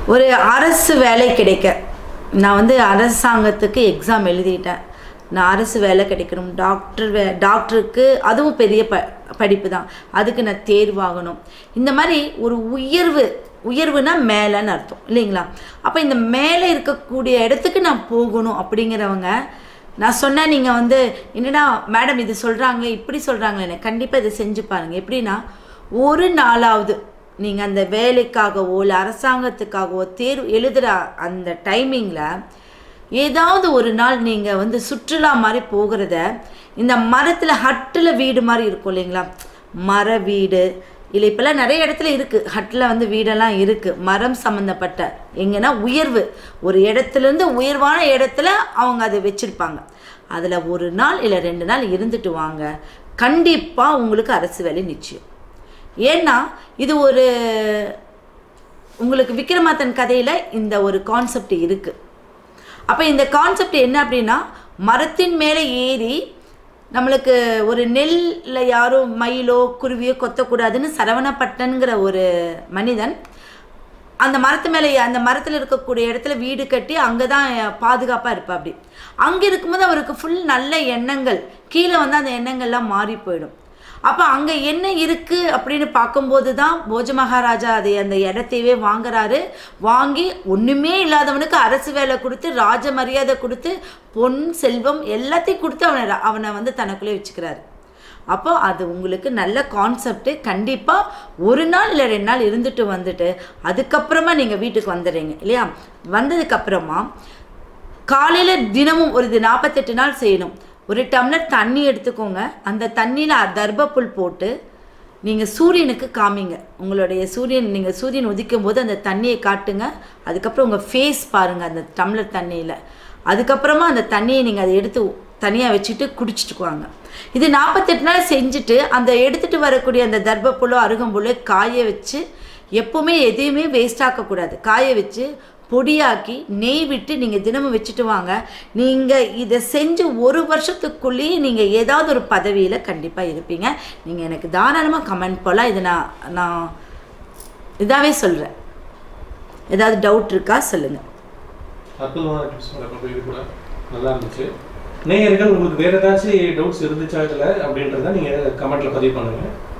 ஒரு அரசு வேலை கிடைக்க நான் வந்து அரசாங்கத்துக்கு எக்ஸாம் எழுதிட்டேன் நான் அரசு வேலை கிடைக்கணும் டாக்டர் வே டாக்டருக்கு அதுவும் பெரிய ப படிப்பு தான் அதுக்கு நான் தேர்வாகணும் இந்த மாதிரி ஒரு உயர்வு உயர்வுனா மேலேன்னு அர்த்தம் இல்லைங்களா அப்போ இந்த மேலே இருக்கக்கூடிய இடத்துக்கு நான் போகணும் அப்படிங்கிறவங்க நான் சொன்னேன் நீங்கள் வந்து என்னடா மேடம் இது சொல்கிறாங்க இப்படி சொல்கிறாங்களே கண்டிப்பாக இதை செஞ்சு பாருங்கள் எப்படின்னா ஒரு நாளாவது நீங்கள் அந்த வேலைக்காகவோ இல்லை அரசாங்கத்துக்காகவோ தேர்வு எழுதுகிற அந்த டைமிங்கில் ஏதாவது ஒரு நாள் நீங்கள் வந்து சுற்றுலா மாதிரி போகிறத இந்த மரத்தில் ஹட்டில் வீடு மாதிரி இருக்கும் இல்லைங்களா மர வீடு இல்லை இப்போல்லாம் நிறைய இடத்துல இருக்குது ஹட்டில் வந்து வீடெல்லாம் இருக்குது மரம் சம்மந்தப்பட்ட எங்கன்னா உயர்வு ஒரு இடத்துலேருந்து உயர்வான இடத்துல அவங்க அதை வச்சுருப்பாங்க அதில் ஒரு நாள் இல்லை ரெண்டு நாள் இருந்துட்டு வாங்க கண்டிப்பாக உங்களுக்கு அரசு வேலை நிச்சயம் ஏன்னா இது ஒரு உங்களுக்கு விக்ரமாத்தன் கதையில் இந்த ஒரு கான்செப்ட் இருக்குது அப்போ இந்த கான்செப்ட் என்ன அப்படின்னா மரத்தின் மேலே ஏறி நம்மளுக்கு ஒரு நெல்ல யாரும் மயிலோ குருவியோ கொத்தக்கூடாதுன்னு சரவணப்பட்டன்கிற ஒரு மனிதன் அந்த மரத்து மேலே அந்த மரத்தில் இருக்கக்கூடிய இடத்துல வீடு கட்டி அங்கே தான் பாதுகாப்பாக இருப்பா அப்படி அங்கே இருக்கும்போது அவருக்கு ஃபுல் நல்ல எண்ணங்கள் கீழே வந்து அந்த எண்ணங்கள்லாம் மாறி போயிடும் அப்போ அங்கே என்ன இருக்குது அப்படின்னு பார்க்கும்போது தான் போஜ மகாராஜா அதை அந்த இடத்தையவே வாங்குறாரு வாங்கி ஒன்றுமே இல்லாதவனுக்கு அரசு வேலை கொடுத்து ராஜ மரியாதை கொடுத்து பொன் செல்வம் எல்லாத்தையும் கொடுத்து அவனை அவனை வந்து தனக்குள்ளே வச்சுக்கிறாரு அப்போ அது உங்களுக்கு நல்ல கான்செப்ட்டு கண்டிப்பாக ஒரு நாள் இல்லை ரெண்டு நாள் இருந்துட்டு வந்துட்டு அதுக்கப்புறமா நீங்கள் வீட்டுக்கு வந்துடுறீங்க இல்லையா வந்ததுக்கப்புறமா காலையில் தினமும் ஒரு இது நாற்பத்தெட்டு நாள் செய்யணும் ஒரு டம்ளர் தண்ணி எடுத்துக்கோங்க அந்த தண்ணியில் தர்பப்புல் போட்டு நீங்கள் சூரியனுக்கு காமிங்க உங்களுடைய சூரியன் நீங்கள் சூரியன் உதிக்கும் போது அந்த தண்ணியை காட்டுங்க அதுக்கப்புறம் உங்கள் ஃபேஸ் பாருங்கள் அந்த டம்ளர் தண்ணியில் அதுக்கப்புறமா அந்த தண்ணியை நீங்கள் அதை எடுத்து தனியாக வச்சுட்டு குடிச்சிட்டுக்குவாங்க இது நாற்பத்தெட்டு நாள் செஞ்சுட்டு அந்த எடுத்துகிட்டு வரக்கூடிய அந்த தர்பப்புல்லோ அருகம்புல்லோ காய வச்சு எப்போவுமே எதையுமே வேஸ்ட் ஆக்கக்கூடாது காய வச்சு பொடியாக்கி நெய் விட்டு நீங்கள் தினமும் வச்சுட்டு வாங்க நீங்கள் இதை செஞ்சு ஒரு வருஷத்துக்குள்ளேயே நீங்கள் ஏதாவது ஒரு பதவியில் கண்டிப்பாக இருப்பீங்க நீங்கள் எனக்கு தாராளமாக கமெண்ட் போகலாம் இதை நான் நான் இதாகவே சொல்கிறேன் ஏதாவது டவுட் இருக்கா சொல்லுங்கள் அற்புதமான டிப்ஸ் மேடம் இது கூட நல்லா இருந்துச்சு நேயர்கள் உங்களுக்கு வேற ஏதாச்சும் டவுட்ஸ் இருந்துச்சா இதில் அப்படின்றத நீங்கள் கமெண்ட்ல பதிவு பண்ணுங்க